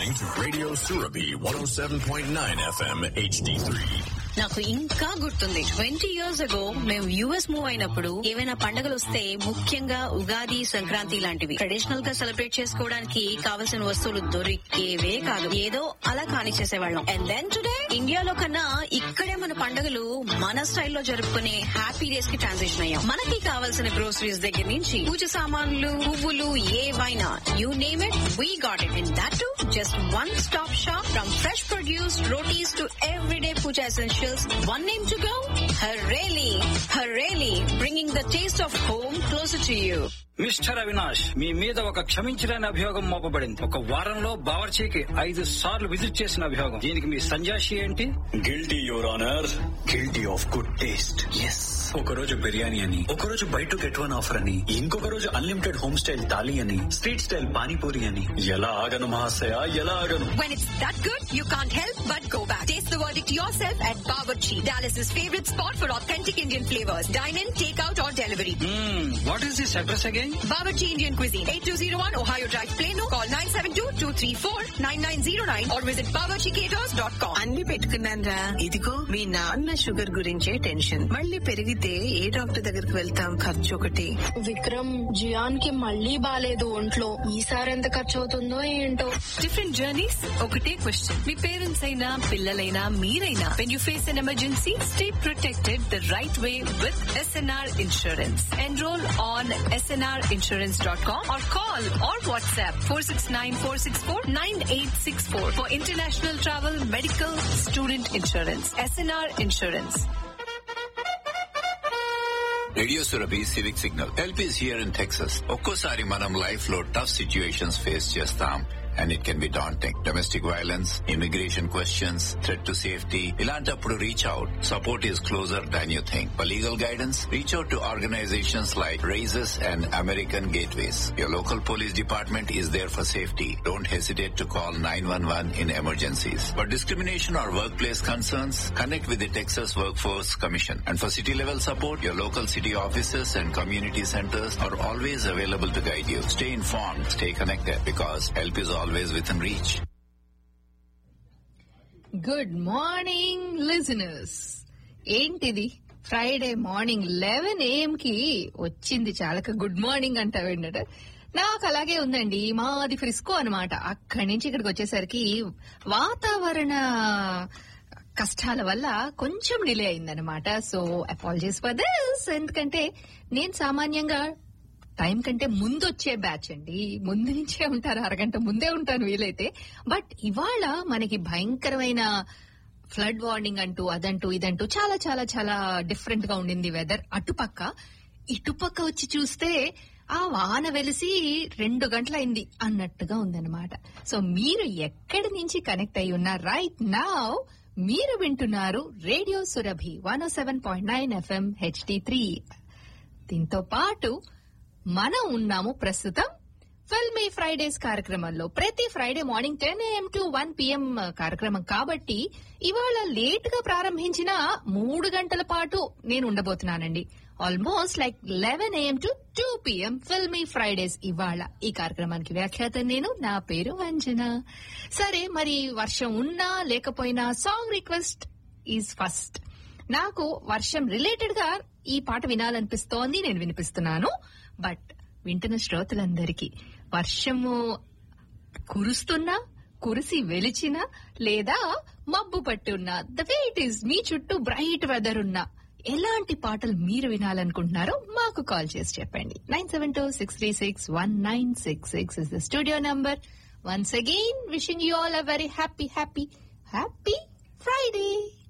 listening to Radio Surabi 107.9 FM HD3. నాకు ఇంకా గుర్తుంది ట్వంటీ ఇయర్స్ అగో మేము యుఎస్ మూవ్ అయినప్పుడు ఏవైనా పండుగలు వస్తే ముఖ్యంగా ఉగాది సంక్రాంతి లాంటివి ట్రెడిషనల్ గా సెలబ్రేట్ చేసుకోవడానికి కావలసిన వస్తువులు దొరికేవే కాదు ఏదో అలా కాని చేసేవాళ్ళం అండ్ దెన్ టుడే ఇండియాలో కన్నా ఇక్కడే మన పండుగలు మన స్టైల్లో జరుపుకునే హ్యాపీ డేస్ కి ట్రాన్సిషన్ అయ్యాం మనకి కావాల్సిన గ్రోసరీస్ దగ్గర నుంచి పూజ సామాన్లు పువ్వులు ఏవైనా you name it we got it in that to just one stop shop from fresh produce rotis to everyday puja essentials. One name to go? Hareli. Hareli, bringing the taste of home closer to you. Mister Avinash మీ మీద ఒక క్షమించలేని అభియోగం మోపబడింది ఒక వారంలో బావర్చీకి ఐదు సార్లు visit చేసిన అభియోగం దీనికి మీ సంజాషి ఏంటి guilty your honour guilty of good taste yes ఒక రోజు బిర్యానీ అని ఒక రోజు buy two get one offer అని ఇంకొక రోజు అన్లిమిటెడ్ హోమ్ స్టైల్ థాలీ అని స్ట్రీట్ స్టైల్ పానీపూరి అని ఎలా ఆగను మహాశయ ఎలా ఆగను When it's that good, you can't help but go back. Taste the verdict yourself at Bawarchi, Dallas's favorite spot for authentic Indian flavors. Dine in, take out or delivery. What is this address again Bawarchi Indian Cuisine, 8201 Ohio Drive, Plano. Call 972-234-9909 or visit bawarchicaters.com. అన్ని పెట్టుకున్నాను రా ఇదిగో మీ నాన్న sugar గురించే tension మళ్ళీ పెరిగితే ఏ doctor దగ్గరికి వెళ్తాం ఖర్చు ఒకటి విక్రమ్ జియాన్ కి మళ్ళీ బాలేదు ఒంట్లో ఈసారి ఎంత ఖర్చు అవుతుందో ఏంటో డిఫరెంట్ జర్నీస్ ఒకటే క్వశ్చన్ మీ పేరెంట్స్ అయినా పిల్లలైనా మీరైనా when you face an emergency stay protected the right way with SNR insurance enrol on SNR insurance dot com or call or WhatsApp four six nine four six four nine eight six four for international travel medical student insurance SNR insurance radio Surabhi civic signal help is here in Texas ఒక్కోసారి మనం life లో tough situations face చేస్తాం and it can be daunting domestic violence immigration questions threat to safety ఇలాంటప్పుడు reach out support is closer than you think for legal guidance reach out to organisations like Raises and American Gateways your local police department is there for safety don't hesitate to call 911 in emergencies. For discrimination or workplace concerns, connect with the Texas Workforce Commission. And for city level support, your local city offices and community centers are always available to guide you. Stay informed, stay connected because help is always within reach. Good morning listeners ఏంటిది Friday morning eleven AM కి వచ్చింది చాలక good morning అంటావేంటట నాకు అలాగే ఉందండి మాది Frisco అనమాట అక్కడి నుంచి ఇక్కడికి వచ్చేసరికి వాతావరణ కష్టాల వల్ల కొంచెం డిలే అయిందనమాట సో అపాలజీస్ ఫర్ దిస్ ఎందుకంటే నేను సామాన్యంగా టైం కంటే ముందు వచ్చే బ్యాచ్ అండి ముందు నుంచే ఉంటారు అరగంట ముందే ఉంటాను వీలైతే బట్ ఇవాళ మనకి భయంకరమైన ఫ్లడ్ వార్నింగ్ అంటూ అదంటూ ఇదంటూ చాలా చాలా చాలా డిఫరెంట్ గా ఉండింది వెదర్ అటుపక్క ఇటుపక్క వచ్చి చూస్తే ఆ వాన వెలిసి రెండు గంటలైంది అన్నట్టుగా ఉందన్నమాట సో మీరు ఎక్కడి నుంచి కనెక్ట్ అయి ఉన్నారు రైట్ నౌ మీరు వింటున్నారు radio Surabhi one seven point nine FM HD three దీంతో పాటు మనం ఉన్నాము ప్రస్తుతం ఫిల్మీ ఫ్రైడేస్ కార్యక్రమంలో ప్రతి Friday morning ten AM to one PM కార్యక్రమం కాబట్టి ఇవాళ లేట్ గా ప్రారంభించిన మూడు గంటల పాటు నేను ఉండబోతున్నానండి almost like eleven AM to two PM Filmi Fridays ఇవాళ ఈ కార్యక్రమానికి వ్యాఖ్యాత నేను నా పేరు అంజన సరే మరి వర్షం ఉన్నా లేకపోయినా సాంగ్ రిక్వెస్ట్ ఈజ్ ఫస్ట్ నాకు వర్షం రిలేటెడ్ గా ఈ పాట వినాలనిపిస్తోంది నేను వినిపిస్తున్నాను బట్ వింటున్న శ్రోతలందరికీ వర్షము కురుస్తున్నా కురిసి వెలిచినా లేదా మబ్బు పట్టి ఉన్నా ద వే ఇట్ ఈస్ మీ చుట్టూ బ్రైట్ వెదర్ ఉన్నా ఎలాంటి పాటలు మీరు వినాలనుకుంటున్నారో మాకు కాల్ చేసి చెప్పండి nine seven two six three six one nine six six is the studio number once again wishing you all a very happy happy happy Friday